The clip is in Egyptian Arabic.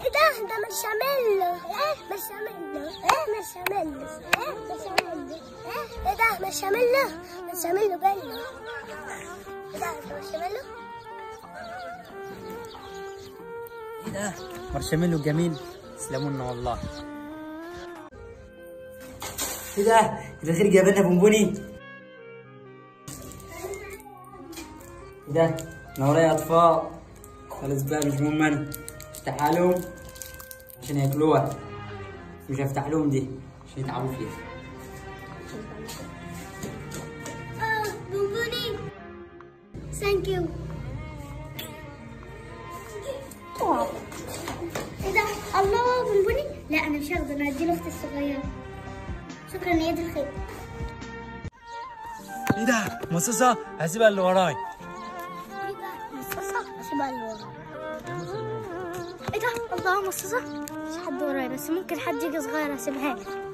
ايه ده ده مارشميلو ايه مارشميلو ايه مارشميلو ايه مارشميلو ايه ايه ده مارشميلو مارشميلو بيلو ايه ده ده مارشميلو ايه ده مارشميلو جميل تسلموا لنا والله ايه ده الاخير جايب لنا بونبوني ايه ده نورا يا اطفال خلاص بقى مش مهم انا افتحها لهم عشان ياكلوها مش هفتح لهم دي عشان يتعبوا فيها اه بونبوني ثانك يو ايه ده الله بونبوني لا انا مش هاخده انا هديه لاختي الصغيره شكرا يا دي الخير ايه ده مصاصة هسيبها اللي وراي ايه ده مصاصه اسيبها اللي ورا ايه ده الله مصاصه مش حد ورايا بس ممكن حد يجي صغير اسيبها له